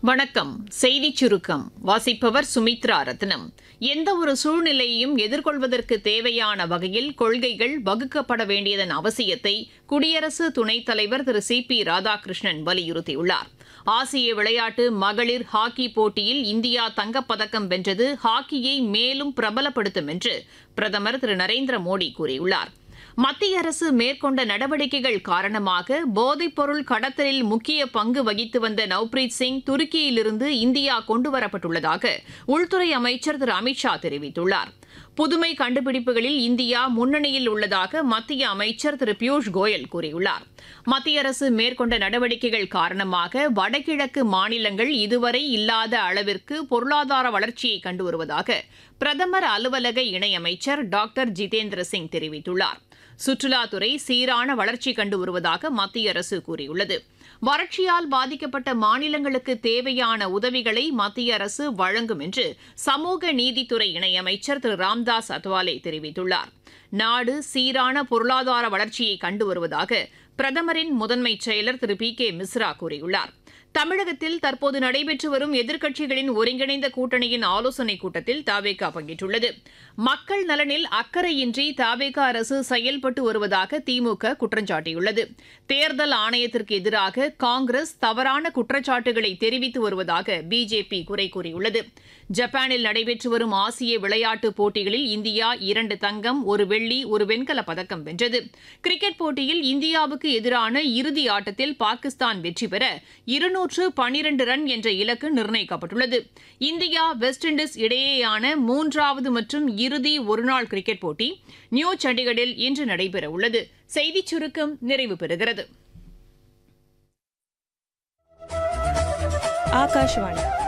வணக்கம் செய்திச் சுருக்கம் வாசிப்பவர் சுமித்ரா ரத்னம் எந்த ஒரு சூழ்நிலையையும் எதிர்கொள்வதற்கு தேவையான வகையில் கொள்கைகள் வகுக்கப்பட வேண்டியதன் அவசியத்தை குடியரசு துணைத் தலைவர் திரு சி பி ராதாகிருஷ்ணன் வலியுறுத்தியுள்ளார் ஆசிய விளையாட்டு மகளிர் ஹாக்கி போட்டியில் இந்தியா தங்கப்பதக்கம் வென்றது ஹாக்கியை மேலும் பிரபலப்படுத்தும் என்று பிரதமர் திரு நரேந்திர மோடி கூறியுள்ளார் மத்திய அரசு மேற்கொண்ட நடவடிக்கைகள் காரணமாக போதைப்பொருள் கடத்தலில் முக்கிய பங்கு வகித்து வந்த நவ்பிரீத் சிங் துருக்கியிலிருந்து இந்தியா கொண்டுவரப்பட்டுள்ளதாக உள்துறை அமைச்சர் திரு அமித்ஷா தெரிவித்துள்ளார் புதுமை கண்டுபிடிப்புகளில் இந்தியா முன்னணியில் உள்ளதாக மத்திய அமைச்சர் திரு பியூஷ் கோயல் கூறியுள்ளார் மத்திய அரசு மேற்கொண்ட நடவடிக்கைகள் காரணமாக வடகிழக்கு மாநிலங்கள் இதுவரை இல்லாத அளவிற்கு பொருளாதார வளர்ச்சியை கண்டு வருவதாக பிரதமர் அலுவலக இணையமைச்சர் டாக்டர் ஜிதேந்திர சிங் தெரிவித்துள்ளார் சுற்றுலாத்துறை சீரான வளர்ச்சி கண்டு வருவதாக மத்திய அரசு கூறியுள்ளது வறட்சியால் பாதிக்கப்பட்ட மாநிலங்களுக்கு தேவையான உதவிகளை மத்திய அரசு வழங்கும் என்று சமூக நீதித்துறை இணையமைச்சர் திரு ராம்தாஸ் அத்வாலே தெரிவித்துள்ளார் நாடு சீரான பொருளாதார வளர்ச்சியை கண்டு வருவதாக பிரதமரின் முதன்மை செயலர் திரு பி கே மிஸ்ரா கூறியுள்ளார் தமிழகத்தில் தற்போது நடைபெற்று வரும் எதிர்க்கட்சிகளின் ஒருங்கிணைந்த கூட்டணியின் ஆலோசனைக் கூட்டத்தில் தாவேகா பங்கேற்றுள்ளது மக்கள் நலனில் அக்கறையின்றி தாவேகா அரசு செயல்பட்டு வருவதாக திமுக குற்றம் சாட்டியுள்ளது தேர்தல் ஆணையத்திற்கு எதிராக காங்கிரஸ் தவறான குற்றச்சாட்டுகளை தெரிவித்து வருவதாக பிஜேபி குறை கூறியுள்ளது ஜப்பானில் நடைபெற்று வரும் ஆசிய விளையாட்டுப் போட்டிகளில் இந்தியா இரண்டு தங்கம் ஒரு வெள்ளி ஒரு வெண்கலப் பதக்கம் வென்றது கிரிக்கெட் போட்டியில் இந்தியாவுக்கு எதிரான இறுதி ஆட்டத்தில் பாகிஸ்தான் வெற்றி பெற இருநூற்று பனிரண்டு ரன் என்ற இலக்கு நிர்ணயிக்கப்பட்டுள்ளது இந்தியா வெஸ்ட் இண்டீஸ் இடையேயான மூன்றாவது மற்றும் இறுதி ஒருநாள் கிரிக்கெட் போட்டி நியூ சண்டிகரில் இன்று நடைபெறவுள்ளது செய்திச் சுருக்கம் நிறைவு பெறுகிறது ಆಕಾಶವಾಣಿ